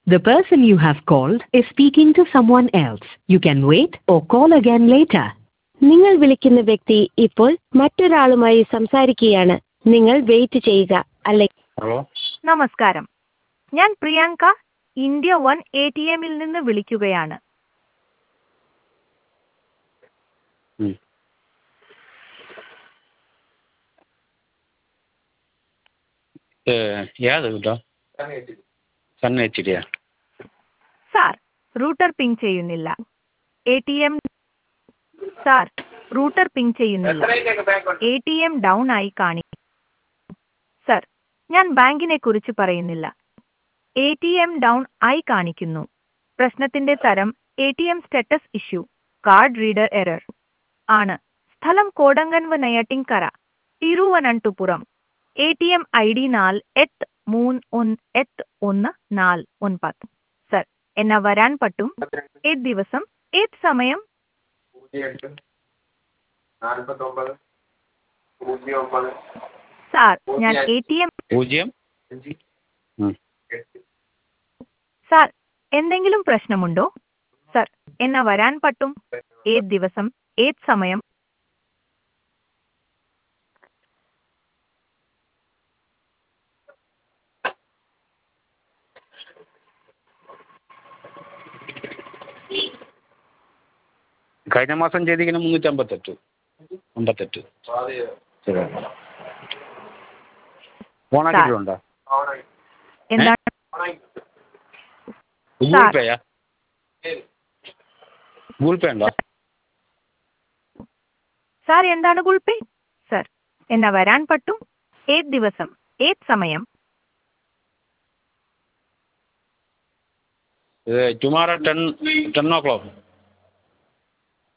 The person you have called is speaking to someone else. You can wait or call again later. നിങ്ങൾ വിളിക്കുന്ന വ്യക്തി ഇപ്പോൾ മറ്റൊരാളുമായി സംസാരിക്കുകയാണ് നിങ്ങൾ വെയിറ്റ് ചെയ്യുക അല്ലെങ്കിൽ ഹലോ നമസ്കാരം ഞാൻ Priyanka India one A T എമ്മിൽ നിന്ന് വിളിക്കുകയാണ് ഉം. ഏ, യാത് കേട്ടോ സൺ എച്ച് ഡിയാ സാർ റൂട്ടർ പിങ് ചെയ്യുന്നില്ല A T M sir router ping ചെയ്യുന്നില്ല എ ടി എം ഡൗൺ ആയി കാണി സർ ഞാൻ ബാങ്കിനെ കുറിച്ച് പറയുന്നില്ല എ ടി എം ഡൗൺ ആയി കാണിക്കുന്നു പ്രശ്നത്തിന്റെ തരം A T M status issue card reader error ആണ് സ്ഥലം കോടങ്കൻവ് Neyyattinkara Thiruvananthapuram A T M I D നാല് എട്ട് മൂന്ന് ഒന്ന് എട്ട് ഒന്ന് നാല് ഒൻപത് സർ എന്നാ വരാൻ പറ്റും ഏത് ദിവസം ഏത് സമയം നാൽപ്പത്തൊമ്പത് പൂജ്യം ഒമ്പത് സാർ ഞാൻ എ ടി എം പൂജ്യം ഉം. സാർ എന്തെങ്കിലും പ്രശ്നമുണ്ടോ സർ എന്നാ വരാൻ പറ്റും ഏത് ദിവസം ഏത് സമയം കഴിഞ്ഞ മാസം ചെയ്തിരിക്കുന്ന മുന്നൂറ്റി അമ്പത്തെട്ട് അമ്പത്തെട്ട് ശരി ഓണാക്കിയിട്ടുണ്ടോ എന്താണ് ഗൂഗിൾ സാർ. പേയാ ഗൂഗിൾ പേ ഉണ്ടോ സാർ എന്താണ് ഗുൾപേ സർ എന്നാ വരാൻ പറ്റും ഏത് ദിവസം ഏത് സമയം ടുമാറോ ടെൻ ടെൻ ഓ ക്ലോക്ക്